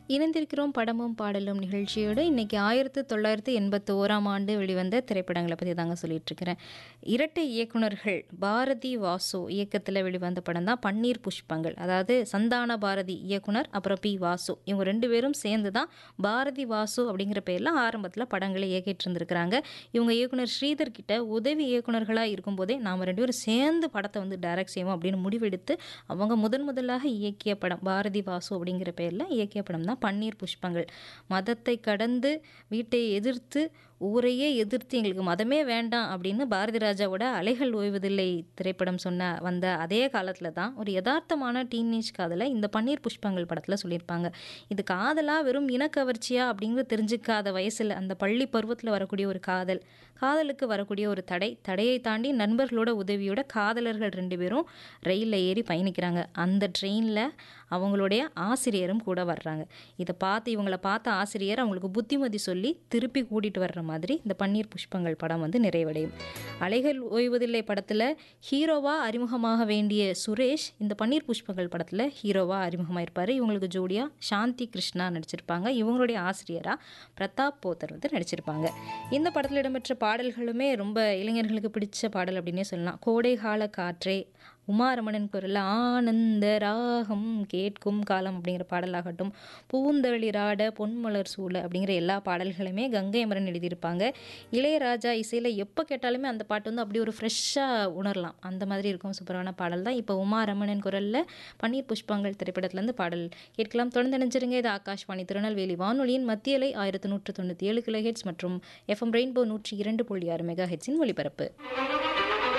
இணைந்திருக்கிறோம் படமும் பாடலும் நிகழ்ச்சியோடு இன்னைக்கு ஆயிரத்து தொள்ளாயிரத்து எண்பத்தி ஓராம் ஆண்டு வெளிவந்த திரைப்படங்களை பற்றி தாங்க சொல்லிட்டு இருக்கிறேன் இரட்டை இயக்குனர்கள் பாரதி வாசு இயக்கத்தில் வெளிவந்த படம் தான் பன்னீர் புஷ்பங்கள் அதாவது சந்தான பாரதி இயக்குனர் அப்புறம் பி வாசு இவங்க ரெண்டு பேரும் சேர்ந்து தான் பாரதி வாசு அப்படிங்கிற பேரில் ஆரம்பத்தில் படங்களை இயக்கிட்டு இருந்திருக்கிறாங்க இவங்க இயக்குனர் ஸ்ரீதர் கிட்ட உதவி இயக்குனர்களாக இருக்கும்போதே நாம் ரெண்டு பேரும் சேர்ந்து படத்தை வந்து டைரக்ட் செய்வோம் அப்படின்னு முடிவெடுத்து அவங்க முதன் முதலாக இயக்கிய படம் பாரதி வாசு அப்படிங்கிற பேரில் இயக்கிய படம் தான் பன்னீர் புஷ்பங்கள் மதத்தை கடந்து வீட்டை எதிர்த்து ஊரையே எதிர்த்து எங்களுக்கு மதமே வேண்டாம் அப்படின்னு பாரதி ராஜாவோட அலைகள் ஓய்வதில்லை திரைப்படம் சொன்ன வந்த அதே காலத்தில் தான் ஒரு யதார்த்தமான டீனேஜ் காதலை இந்த பன்னீர் புஷ்பங்கள் படத்தில் சொல்லியிருப்பாங்க இது காதலா வெறும் இனக்கவர்ச்சியா அப்படிங்கிறது தெரிஞ்சுக்காத வயசில் அந்த பள்ளி பருவத்தில் வரக்கூடிய ஒரு காதல் காதலுக்கு வரக்கூடிய ஒரு தடை தடையை தாண்டி நண்பர்களோட உதவியோட காதலர்கள் ரெண்டு பேரும் ரயிலில் ஏறி பயணிக்கிறாங்க அந்த ட்ரெயினில் அவங்களுடைய ஆசிரியரும் கூட வர்றாங்க இதை பார்த்து இவங்கள பார்த்த ஆசிரியர் அவங்களுக்கு புத்திமதி சொல்லி திருப்பி கூட்டிகிட்டு வர்ற மாதிரி இந்த பன்னீர் புஷ்பங்கள் படம் வந்து நிறைவடையும் அலைகள் ஓய்வதில்லை படத்தில் ஹீரோவாக அறிமுகமாக வேண்டிய சுரேஷ் இந்த பன்னீர் புஷ்பங்கள் படத்தில் ஹீரோவாக அறிமுகமாக இருப்பார் இவங்களுக்கு ஜோடியாக சாந்தி கிருஷ்ணா நடிச்சிருப்பாங்க இவங்களுடைய ஆசிரியராக பிரதாப் போத்தர் வந்து நடிச்சிருப்பாங்க இந்த படத்தில் இடம்பெற்ற பாடல்களுமே ரொம்ப இளைஞர்களுக்கு பிடிச்ச பாடல் அப்படின்னே சொல்லலாம் கோடைகால காற்றே உமாரமணன் குரல் ஆனந்த ராகம் கேட்கும் காலம் அப்படிங்கிற பாடலாகட்டும் பூந்தளிராட பொன்மலர் சூழ அப்படிங்கிற எல்லா பாடல்களுமே கங்கை அமரன் எழுதியிருப்பாங்க இளையராஜா இசையில் எப்போ கேட்டாலுமே அந்த பாட்டு வந்து அப்படி ஒரு ஃப்ரெஷ்ஷாக உணரலாம் அந்த மாதிரி இருக்கும் சூப்பரான பாடல் தான் இப்போ உமாரமணன் குரலில் பன்னீர் புஷ்பங்கள் திரைப்படத்துலேருந்து பாடல் கேட்கலாம் தொடர்ந்து நினைச்சிருங்க இது ஆகாஷ்வாணி திருநெல்வேலி வானொலியின் மத்தியலை ஆயிரத்தி நூற்று தொண்ணூற்றி ஏழு கிலோ ஹெட்ஸ் மற்றும் எஃப்எம் ரெயின்போ நூற்றி இரண்டு புள்ளி ஆறு மெகா ஹெட்ஸின் ஒளிபரப்பு